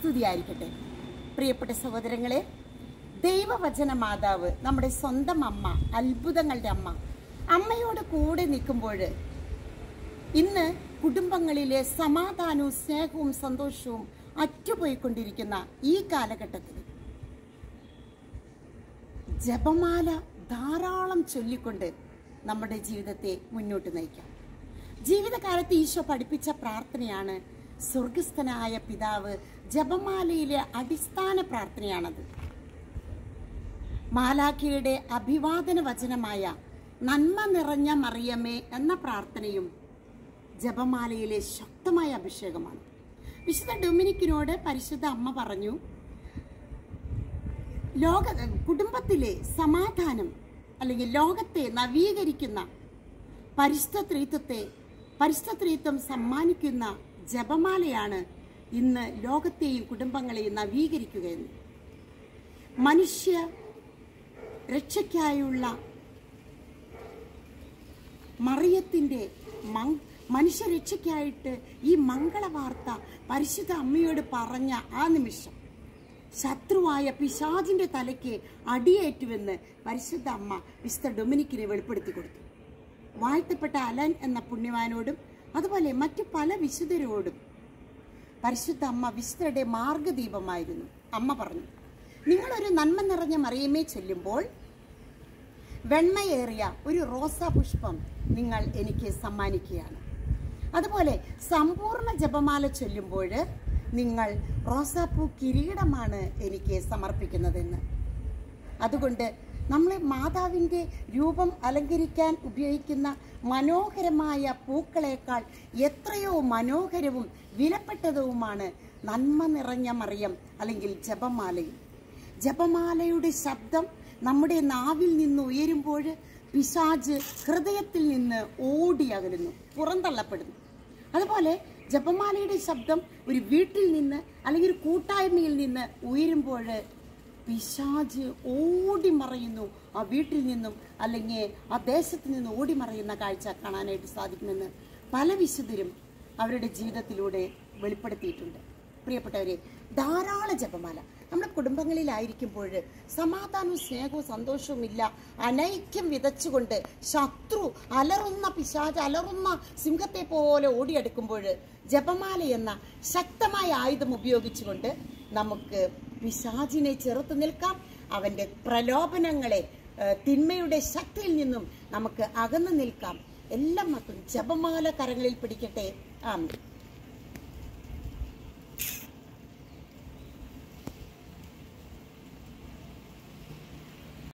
സ്തുതിയായിരിക്കട്ടെ പ്രിയപ്പെട്ട സഹോദരങ്ങളെ ദൈവവചന മാതാവ് നമ്മുടെ സ്വന്തം അമ്മ അത്ഭുതങ്ങളുടെ അമ്മ അമ്മയോട് കൂടെ നിൽക്കുമ്പോൾ ഇന്ന് കുടുംബങ്ങളിലെ സമാധാനവും സ്നേഹവും സന്തോഷവും അറ്റുപോയിക്കൊണ്ടിരിക്കുന്ന ഈ കാലഘട്ടത്തിൽ ജപമാല ധാരാളം ചൊല്ലിക്കൊണ്ട് നമ്മുടെ ജീവിതത്തെ മുന്നോട്ട് നയിക്കാം ജീവിതകാലത്ത് ഈശോ പഠിപ്പിച്ച പ്രാർത്ഥനയാണ് സ്വർഗസ്ഥനായ പിതാവ് ജപമാലയിലെ അടിസ്ഥാന പ്രാർത്ഥനയാണത് മാലാഖയുടെ അഭിവാദന വചനമായ നന്മ നിറഞ്ഞ മറിയമേ എന്ന പ്രാർത്ഥനയും ജപമാലയിലെ ശക്തമായ അഭിഷേകമാണ് വിശുദ്ധ ഡൊമിനിക്കിനോട് പരിശുദ്ധ അമ്മ പറഞ്ഞു ലോക കുടുംബത്തിലെ സമാധാനം അല്ലെങ്കിൽ ലോകത്തെ നവീകരിക്കുന്ന പരിശുദ്ധ ത്രീത്വത്തെ പരിശുദ്ധ ത്രീത്വം സമ്മാനിക്കുന്ന ജപമാലയാണ് ഇന്ന് ലോകത്തെയും കുടുംബങ്ങളെയും നവീകരിക്കുകയെന്ന് മനുഷ്യ രക്ഷയ്ക്കായുള്ള മറിയത്തിൻ്റെ മങ് മനുഷ്യരക്ഷയ്ക്കായിട്ട് ഈ മംഗളവാർത്ത പരിശുദ്ധ അമ്മയോട് പറഞ്ഞ ആ നിമിഷം ശത്രുവായ പിശാജിന്റെ തലയ്ക്ക് അടിയേറ്റുവെന്ന് പരിശുദ്ധ അമ്മ വിശുദ്ധ ഡൊമിനിക്കിനെ വെളിപ്പെടുത്തി കൊടുത്തു വാഴ്ത്തപ്പെട്ട അലൻ എന്ന പുണ്യവാനോടും അതുപോലെ മറ്റു പല വിശുദ്ധരോടും പരിശുദ്ധ അമ്മ വിശുദ്ധരുടെ മാർഗദീപമായിരുന്നു അമ്മ പറഞ്ഞു നിങ്ങളൊരു നന്മ നിറഞ്ഞ മറിയമേ ചെല്ലുമ്പോൾ വെണ്മയേറിയ ഒരു റോസാ പുഷ്പം നിങ്ങൾ എനിക്ക് സമ്മാനിക്കുകയാണ് അതുപോലെ സമ്പൂർണ്ണ ജപമാല ചൊല്ലുമ്പോൾ നിങ്ങൾ റോസാപ്പൂ കിരീടമാണ് എനിക്ക് സമർപ്പിക്കുന്നതെന്ന് അതുകൊണ്ട് നമ്മൾ മാതാവിൻ്റെ രൂപം അലങ്കരിക്കാൻ ഉപയോഗിക്കുന്ന മനോഹരമായ പൂക്കളേക്കാൾ എത്രയോ മനോഹരവും വിലപ്പെട്ടതുമാണ് നന്മ നിറഞ്ഞ മറിയം അല്ലെങ്കിൽ ജപമാലയും ജപമാലയുടെ ശബ്ദം നമ്മുടെ നാവിൽ നിന്ന് ഉയരുമ്പോൾ പിശാജ് ഹൃദയത്തിൽ നിന്ന് ഓടി അകലുന്നു പുറന്തള്ളപ്പെടുന്നു അതുപോലെ ജപമാലയുടെ ശബ്ദം ഒരു വീട്ടിൽ നിന്ന് അല്ലെങ്കിൽ ഒരു കൂട്ടായ്മയിൽ നിന്ന് ഉയരുമ്പോൾ പിശാജ് ഓടി മറയുന്നു ആ വീട്ടിൽ നിന്നും അല്ലെങ്കിൽ ആ ദേശത്ത് നിന്ന് ഓടി മറയുന്ന കാഴ്ച കാണാനായിട്ട് സാധിക്കുമെന്ന് പല വിശുദ്ധരും അവരുടെ ജീവിതത്തിലൂടെ വെളിപ്പെടുത്തിയിട്ടുണ്ട് പ്രിയപ്പെട്ടവരെ ധാരാളം ജപമാല നമ്മുടെ കുടുംബങ്ങളിലായിരിക്കുമ്പോൾ സമാധാനവും സ്നേഹവും സന്തോഷവും ഇല്ല അനൈക്യം വിതച്ചുകൊണ്ട് ശത്രു അലറുന്ന പിശാച് അലറുന്ന സിംഹത്തെ പോലെ ഓടിയെടുക്കുമ്പോൾ ജപമാല എന്ന ശക്തമായ ആയുധം ഉപയോഗിച്ചുകൊണ്ട് നമുക്ക് പിശാചിനെ ചെറുത്ത് നിൽക്കാം അവൻ്റെ പ്രലോഭനങ്ങളെ ഏഹ്, തിന്മയുടെ ശക്തിയിൽ നിന്നും നമുക്ക് അകന്നു നിൽക്കാം എല്ലാ മക്കളും ജപമാല കരങ്ങളിൽ പിടിക്കട്ടെ ആമേ